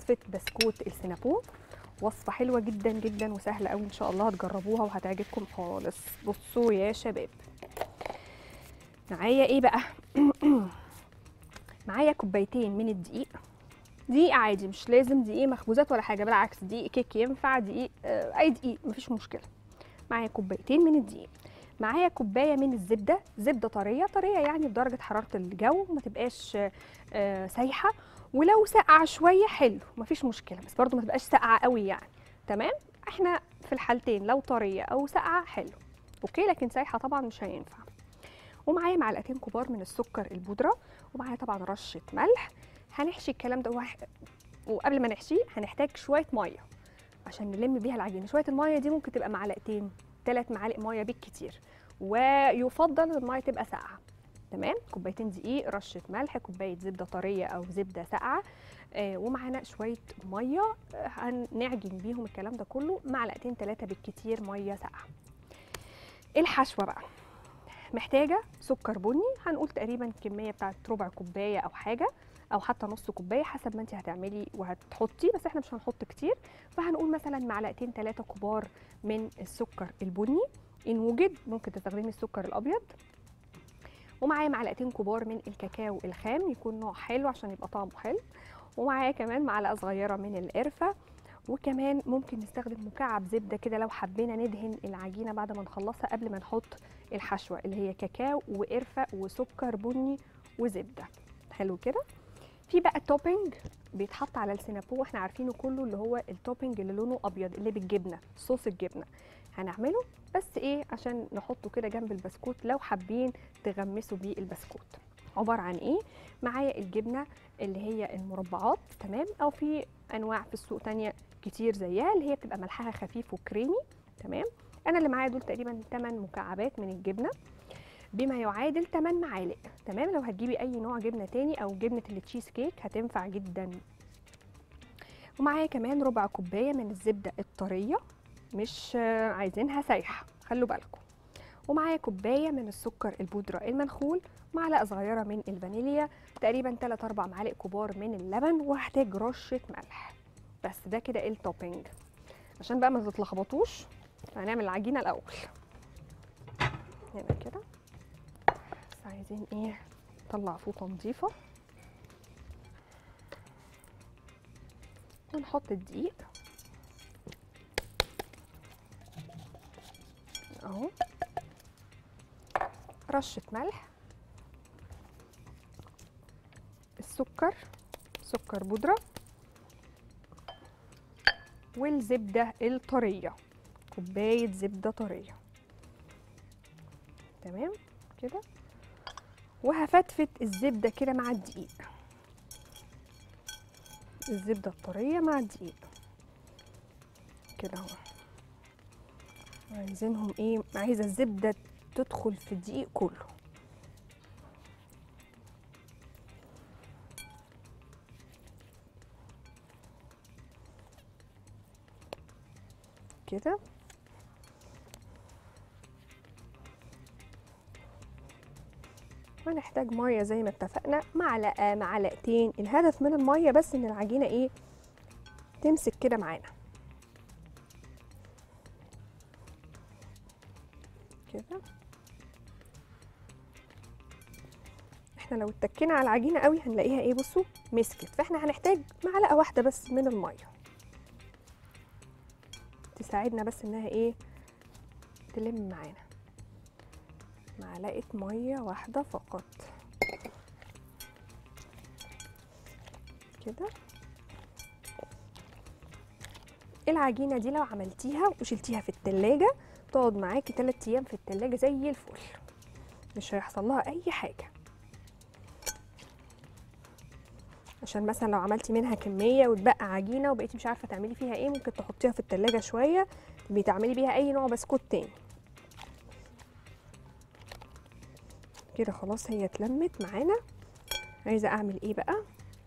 وصفه بسكوت السينابون وصفه حلوه جدا جدا وسهله قوي ان شاء الله هتجربوها وهتعجبكم خالص بصوا يا شباب معايا ايه بقى معايا كوبايتين من الدقيق دقيق عادي مش لازم دقيق مخبوزات ولا حاجه بالعكس دقيق كيك ينفع دقيق آه، اي دقيق مفيش مشكله معايا كوبايتين من الدقيق معايا كوبايه من الزبده زبده طريه طريه يعني بدرجه حراره الجو ما تبقاش آه، سايحه ولو ساقعه شويه حلو مفيش مشكله بس برضو ما تبقاش ساقعه قوي يعني تمام احنا في الحالتين لو طريه او ساقعه حلو اوكي لكن سايحه طبعا مش هينفع ومعايا معلقتين كبار من السكر البودره ومعايا طبعا رشه ملح هنحشي الكلام ده وح- وقبل ما نحشيه هنحتاج شويه ميه عشان نلم بيها العجينه شويه الميه دي ممكن تبقى معلقتين ثلاث معالق ميه بالكتير ويفضل الميه تبقى ساقعه تمام كوبايتين دقيق رشه ملح كوبايه زبده طريه او زبده ساقعه آه ومعانا شويه ميه آه، هنعجن بيهم الكلام ده كله معلقتين ثلاثه بالكتير ميه ساقعه الحشوه بقى محتاجه سكر بني هنقول تقريبا كميه بتاعت ربع كوبايه او حاجه او حتى نص كوبايه حسب ما انت هتعملي وهتحطي بس احنا مش هنحط كتير فهنقول مثلا معلقتين ثلاثه كبار من السكر البني ان وجد ممكن تستخدمي السكر الابيض ومعايا معلقتين كبار من الكاكاو الخام يكون نوع حلو عشان يبقى طعمه حلو ومعايا كمان معلقه صغيره من القرفه وكمان ممكن نستخدم مكعب زبده كده لو حبينا ندهن العجينه بعد ما نخلصها قبل ما نحط الحشوه اللي هي كاكاو وقرفه وسكر بني وزبده حلو كده في بقى توبينج بيتحط على السينابو واحنا عارفينه كله اللي هو التوبينج اللي لونه ابيض اللي بالجبنه صوص الجبنه هنعمله بس ايه عشان نحطه كده جنب البسكوت لو حابين تغمسوا بيه البسكوت عباره عن ايه معايا الجبنه اللي هي المربعات تمام او في انواع في السوق تانية كتير زيها اللي هي بتبقى ملحها خفيف وكريمي تمام انا اللي معايا دول تقريبا 8 مكعبات من الجبنه بما يعادل 8 معالق تمام لو هتجيبي اي نوع جبنه تاني او جبنه التشيز كيك هتنفع جدا ومعايا كمان ربع كوبايه من الزبده الطريه مش آه، عايزينها سايحه خلوا بالكم ومعايا كوبايه من السكر البودره المنخول معلقه صغيره من الفانيليا تقريبا 3 4 معالق كبار من اللبن وهحتاج رشه ملح بس ده كده التوبينج عشان بقى ما تتلخبطوش هنعمل العجينه الاول هنا كده بس عايزين ايه نطلع فوطه نظيفه ونحط الدقيق اهو رشه ملح السكر سكر بودره والزبده الطريه كوبايه زبده طريه تمام كده وهفتفت الزبده كده مع الدقيق الزبده الطريه مع الدقيق كده اهو عايزينهم ايه عايزه الزبده تدخل في الدقيق كله كده هنحتاج ميه زي ما اتفقنا معلقه معلقتين الهدف من الميه بس ان العجينه ايه تمسك كده معانا كده احنا لو اتكينا على العجينه قوي هنلاقيها ايه بصوا مسكت فاحنا هنحتاج معلقه واحده بس من الميه تساعدنا بس انها ايه تلم معانا معلقه ميه واحده فقط كده العجينه دي لو عملتيها وشلتيها في التلاجة تقعد معاكي 3 ايام في التلاجة زي الفل مش هيحصل لها اي حاجه عشان مثلا لو عملتي منها كميه وتبقى عجينه وبقيتي مش عارفه تعملي فيها ايه ممكن تحطيها في التلاجة شويه بتعملي بيها اي نوع بسكوت تاني كده خلاص هي اتلمت معانا عايزه اعمل ايه بقى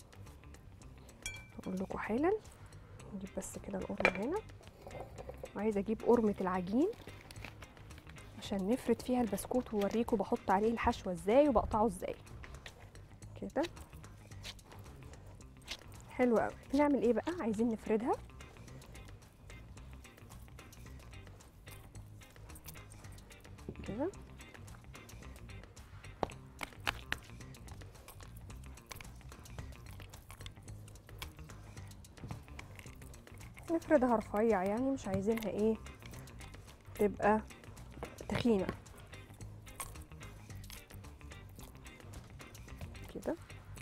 اقول لكم حالا نجيب بس كده القرمه هنا وعايزه اجيب قرمه العجين عشان نفرد فيها البسكوت ووريكم بحط عليه الحشوه ازاي وبقطعه ازاي كده حلو قوي نعمل ايه بقى عايزين نفردها كده نفردها رفيع يعني مش عايزينها ايه تبقى تخينه كده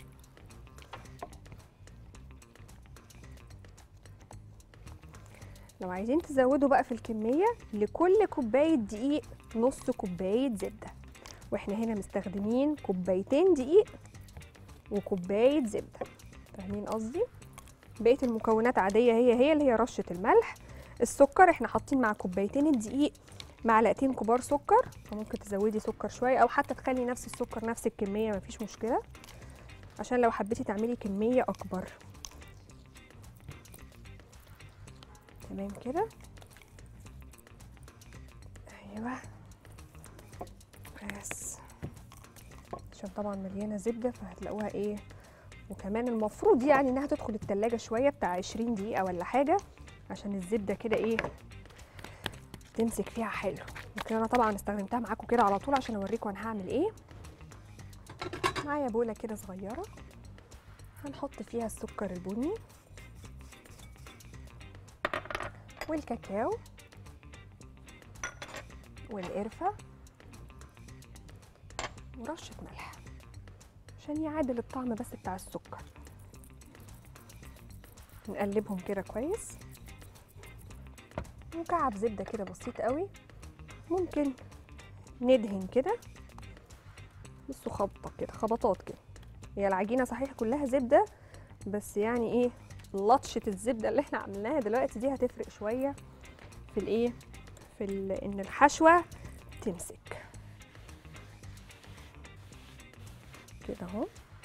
لو عايزين تزودوا بقى في الكمية لكل كوباية دقيق نص كوباية زبدة واحنا هنا مستخدمين كوبايتين دقيق وكوباية زبدة فاهمين قصدي؟ بقية المكونات عادية هي هي اللي هي رشة الملح السكر احنا حاطين مع كوبايتين الدقيق معلقتين كبار سكر فممكن تزودي سكر شوية أو حتى تخلي نفس السكر نفس الكمية مفيش مشكلة عشان لو حبيتي تعملي كمية أكبر تمام كده أيوه بس عشان طبعا مليانة زبدة فهتلاقوها ايه وكمان المفروض يعني انها تدخل التلاجة شوية بتاع 20 دقيقة ولا حاجة عشان الزبدة كده ايه تمسك فيها حلو لكن انا طبعا استخدمتها معاكم كده على طول عشان اوريكم انا هعمل ايه معايا بولة كده صغيرة هنحط فيها السكر البني والكاكاو والقرفة ورشة ملح عشان يعادل الطعم بس بتاع السكر نقلبهم كده كويس مكعب زبدة كده بسيط قوي ممكن ندهن كده بصوا خبطة كده خبطات كده هي العجينة صحيح كلها زبدة بس يعني ايه لطشة الزبدة اللي احنا عملناها دلوقتي دي هتفرق شوية في الايه في ال- ان الحشوة تمسك كده اهو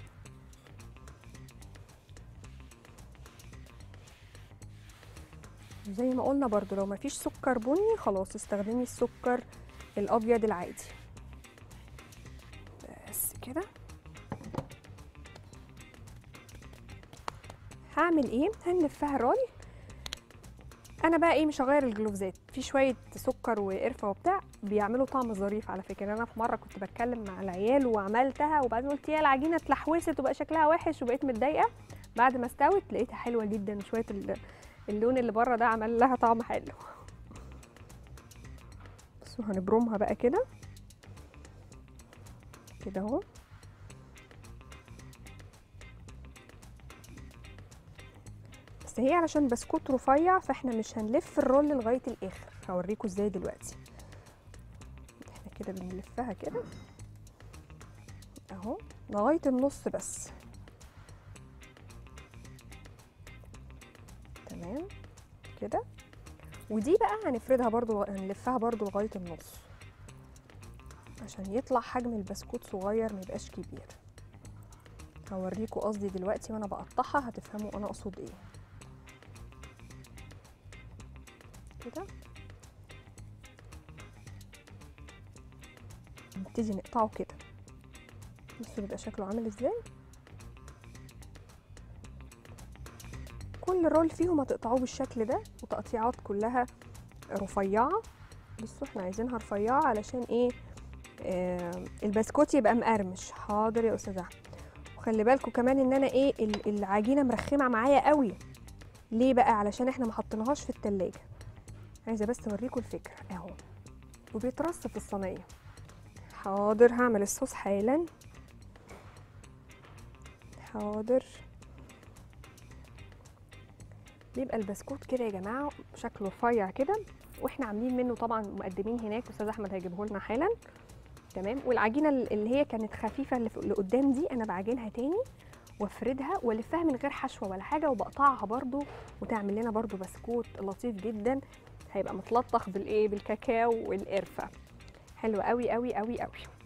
زي ما قلنا برضو لو مفيش سكر بني خلاص استخدمي السكر الابيض العادي بس كده هعمل ايه هنلفها رول انا بقى ايه مش هغير الجلوفزات في شويه سكر وقرفه وبتاع بيعملوا طعم ظريف على فكره انا في مره كنت بتكلم مع العيال وعملتها وبعدين قلت يا العجينه اتلحوست وبقى شكلها وحش وبقيت متضايقه بعد ما استوت لقيتها حلوه جدا وشويه ال- اللون اللي بره ده عمل لها طعم حلو بصوا هنبرمها بقى كده كده اهو بس هي علشان بسكوت رفيع فاحنا مش هنلف الرول لغايه الاخر هوريكم ازاي دلوقتي احنا كده بنلفها كده اهو لغايه النص بس تمام كده ودي بقى هنفردها برضو هنلفها برضو لغايه النص عشان يطلع حجم البسكوت صغير ما يبقاش كبير هوريكم قصدي دلوقتي وانا بقطعها هتفهموا انا اقصد ايه كده نبتدي نقطعه كده بصوا بيبقى شكله عامل ازاي كل رول فيهم هتقطعوه بالشكل ده وتقطيعات كلها رفيعه بصوا احنا عايزينها رفيعه علشان ايه آه البسكوت يبقى مقرمش حاضر يا استاذ احمد وخلي بالكم كمان ان انا ايه ال- العجينه مرخمه معايا قوي ليه بقى علشان احنا ما حطيناهاش في التلاجة عايزه بس اوريكم الفكره اهو وبيترص في الصينيه حاضر هعمل الصوص حالا حاضر بيبقى البسكوت كده يا جماعه شكله رفيع كده واحنا عاملين منه طبعا مقدمين هناك استاذ احمد هيجيبه لنا حالا تمام والعجينه اللي هي كانت خفيفه اللي, في- اللي قدام دي انا بعجنها تاني وافردها والفها من غير حشوه ولا حاجه وبقطعها برضو وتعمل لنا برضو بسكوت لطيف جدا هيبقى متلطخ بالايه بالكاكاو والقرفه حلو قوي قوي قوي قوي